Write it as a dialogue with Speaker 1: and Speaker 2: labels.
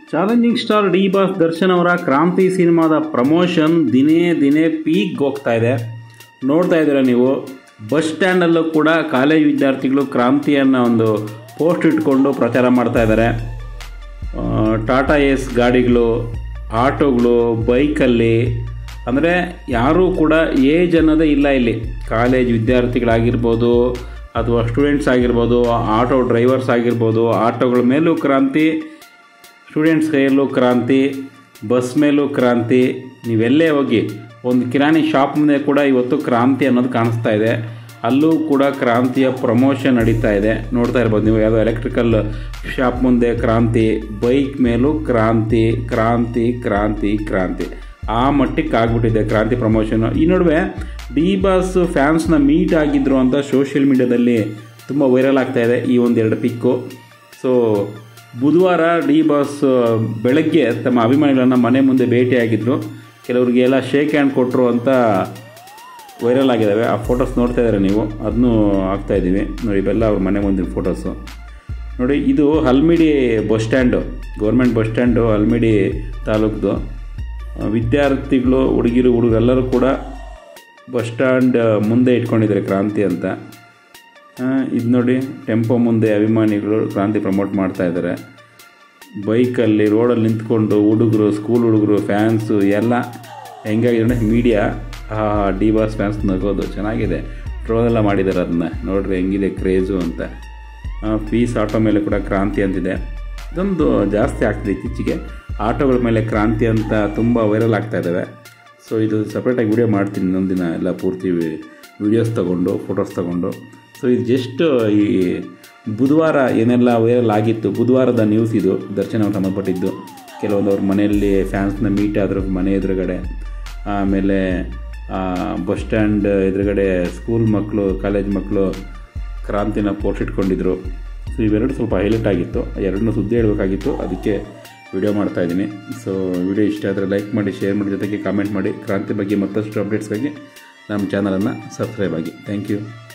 Speaker 1: challenging star D boss Darshan ಅವರ ಕ್ರಾಂತಿ ಸಿನಿಮಾದ promotion ದಿನೇ ದಿನೇ ಪೀಕ್ ಹೋಗ್ತಾ ಇದೆ ನೋಡ್ತಾ ಇದ್ದೀರಾ ನೀವು ಬಸ್ ಸ್ಟ್ಯಾಂಡಲ್ಲೂ ಕೂಡ ಕಾಲೇಜ್ ವಿದ್ಯಾರ್ಥಿಗಳು ಕ್ರಾಂತಿಯನ್ನು ಒಂದು ಪೋಸ್ಟ್ ಇಟ್ಕೊಂಡು ಪ್ರಚಾರ ಮಾಡ್ತಾ ಇದ್ದಾರೆ ಆ, ಟಾಟಾ ಏಸ್ ಗಾಡಿಗಳು ಆಟೋಗಳು ಬೈಕಲ್ಲಿ ಅಂದರೆ ಯಾರೂ ಕೂಡ ಏಜ್ ಅನ್ನೋದೇ ಇಲ್ಲ ಇಲ್ಲಿ ಕಾಲೇಜ್ ವಿದ್ಯಾರ್ಥಿಗಳಾಗಿರ್ಬೋದು ಅಥವಾ ಸ್ಟೂಡೆಂಟ್ಸ್ ಆಗಿರ್ಬೋದು ಆಟೋ ಡ್ರೈವರ್ಸ್ ಆಗಿರ್ಬೋದು ಆಟೋಗಳ ಮೇಲೂ ಕ್ರಾಂತಿ ಸ್ಟೂಡೆಂಟ್ಸ್ ಕೈಯಲ್ಲೂ ಕ್ರಾಂತಿ ಬಸ್ ಮೇಲೂ ಕ್ರಾಂತಿ ನೀವೆಲ್ಲೇ ಹೋಗಿ ಒಂದು ಕಿರಾಣಿ ಶಾಪ್ ಮುಂದೆ ಕೂಡ ಇವತ್ತು ಕ್ರಾಂತಿ ಅನ್ನೋದು ಕಾಣಿಸ್ತಾ ಇದೆ ಅಲ್ಲೂ ಕೂಡ ಕ್ರಾಂತಿಯ ಪ್ರಮೋಷನ್ ನಡೀತಾ ಇದೆ ನೋಡ್ತಾ ಇರ್ಬೋದು ನೀವು ಯಾವುದೋ ಎಲೆಕ್ಟ್ರಿಕಲ್ ಶಾಪ್ ಮುಂದೆ ಕ್ರಾಂತಿ ಬೈಕ್ ಮೇಲೂ ಕ್ರಾಂತಿ ಕ್ರಾಂತಿ ಕ್ರಾಂತಿ ಕ್ರಾಂತಿ ಆ ಮಟ್ಟಕ್ಕೆ ಆಗ್ಬಿಟ್ಟಿದೆ ಕ್ರಾಂತಿ ಪ್ರಮೋಷನ್ ಈ ನಡುವೆ ಡಿ ಬಾಸ್ ಫ್ಯಾನ್ಸ್ನ ಮೀಟ್ ಆಗಿದ್ರು ಅಂತ ಸೋಷಿಯಲ್ ಮೀಡ್ಯಾದಲ್ಲಿ ತುಂಬ ವೈರಲ್ ಆಗ್ತಾ ಇದೆ ಈ ಒಂದೆರಡು ಪಿಕ್ಕು ಸೊ ಬುಧವಾರ ಡಿ ಬಾಸ್ ಬೆಳಗ್ಗೆ ತಮ್ಮ ಅಭಿಮಾನಿಗಳನ್ನು ಮನೆ ಮುಂದೆ ಭೇಟಿಯಾಗಿದ್ದರು ಕೆಲವರಿಗೆಲ್ಲ ಶೇಕ್ ಹ್ಯಾಂಡ್ ಕೊಟ್ಟರು ಅಂತ ವೈರಲ್ ಆಗಿದ್ದಾವೆ ಆ ಫೋಟೋಸ್ ನೋಡ್ತಾ ಇದ್ದಾರೆ ನೀವು ಅದನ್ನೂ ಹಾಕ್ತಾ ಇದ್ದೀವಿ ನೋಡಿ ಇವೆಲ್ಲ ಅವ್ರ ಮನೆ ಮುಂದಿನ ಫೋಟೋಸು ನೋಡಿ ಇದು Halmidi bus stand government bus stand Halmidi ತಾಲೂಕ್ದು ಆ, ವಿದ್ಯಾರ್ಥಿಗಳು ಹುಡುಗಿರು ಹುಡುಗರೆಲ್ಲರೂ ಕೂಡ ಬಸ್ ಸ್ಟ್ಯಾಂಡ್ ಮುಂದೆ ಇಟ್ಕೊಂಡಿದ್ದಾರೆ ಕ್ರಾಂತಿ ಅಂತ ಇದು ನೋಡಿ ಟೆಂಪೋ ಮುಂದೆ ಅಭಿಮಾನಿಗಳು ಕ್ರಾಂತಿ ಪ್ರಮೋಟ್ ಮಾಡ್ತಾ ಇದ್ದಾರೆ ಬೈಕಲ್ಲಿ ರೋಡಲ್ಲಿ ನಿಂತ್ಕೊಂಡು ಹುಡುಗರು ಸ್ಕೂಲ್ ಹುಡುಗರು ಫ್ಯಾನ್ಸು ಎಲ್ಲ ಹೆಂಗಾಗಿದೆ ಅಂದರೆ ಮೀಡಿಯಾ ಡಿ ಬಾಸ್ ಫ್ಯಾನ್ಸ್ ನಗೋದು ಚೆನ್ನಾಗಿದೆ ಟ್ರೋಲೆಲ್ಲ ಮಾಡಿದ್ದಾರೆ ಅದನ್ನ ನೋಡ್ರಿ ಹೆಂಗಿದೆ ಕ್ರೇಜು ಅಂತ ಪೀಸ್ ಆಟೋ ಮೇಲೆ ಕೂಡ ಕ್ರಾಂತಿ ಅಂತಿದೆ ಇದೊಂದು ಜಾಸ್ತಿ ಆಗ್ತಿದೆ ಇತ್ತೀಚೆಗೆ ಆಟೋಗಳ ಮೇಲೆ ಕ್ರಾಂತಿ ಅಂತ ತುಂಬ ವೈರಲ್ ಆಗ್ತಾ ಇದ್ದಾವೆ ಸೊ ಇದು ಸಪ್ರೇಟಾಗಿ ವಿಡಿಯೋ ಮಾಡ್ತೀನಿ ಇನ್ನೊಂದು ದಿನ ಎಲ್ಲ ಪೂರ್ತಿ ವಿಡಿಯೋಸ್ ತೊಗೊಂಡು ಫೋಟೋಸ್ ತೊಗೊಂಡು ಸೊ ಇದು ಜಸ್ಟ್ ಈ ಬುಧವಾರ ಏನೆಲ್ಲ ವೈರಲ್ ಆಗಿತ್ತು ಬುಧವಾರದ ನ್ಯೂಸ್ ಇದು ದರ್ಶನ್ ಅವ್ರು ಸಂಬಂಧಪಟ್ಟಿದ್ದು ಕೆಲವೊಂದು ಅವ್ರ ಮನೆಯಲ್ಲಿ ಫ್ಯಾನ್ಸ್ನ ಮೀಟ್ ಆದರು ಮನೆ ಎದುರುಗಡೆ ಆಮೇಲೆ ಬಸ್ ಸ್ಟ್ಯಾಂಡ್ ಎದುರುಗಡೆ ಸ್ಕೂಲ್ ಮಕ್ಕಳು ಕಾಲೇಜ್ ಮಕ್ಕಳು ಕ್ರಾಂತಿನ ಪೋಸ್ಟ್ ಇಟ್ಕೊಂಡಿದ್ರು ಸೊ ಇವೆರಡು ಸ್ವಲ್ಪ ಹೈಲೈಟ್ ಆಗಿತ್ತು ಎರಡನ್ನೂ ಸುದ್ದಿ ಹೇಳಬೇಕಾಗಿತ್ತು ಅದಕ್ಕೆ ವಿಡಿಯೋ ಮಾಡ್ತಾ ಇದ್ದೀನಿ ಸೊ ವಿಡಿಯೋ ಇಷ್ಟ ಆದರೆ ಲೈಕ್ ಮಾಡಿ ಶೇರ್ ಮಾಡಿ ಜೊತೆಗೆ ಕಾಮೆಂಟ್ ಮಾಡಿ ಕ್ರಾಂತಿ ಬಗ್ಗೆ ಮತ್ತಷ್ಟು ಅಪ್ಡೇಟ್ಸ್ಗಾಗಿ ನಮ್ಮ ಚಾನಲನ್ನು ಸಬ್ಸ್ಕ್ರೈಬ್ ಆಗಿ ಥ್ಯಾಂಕ್ ಯು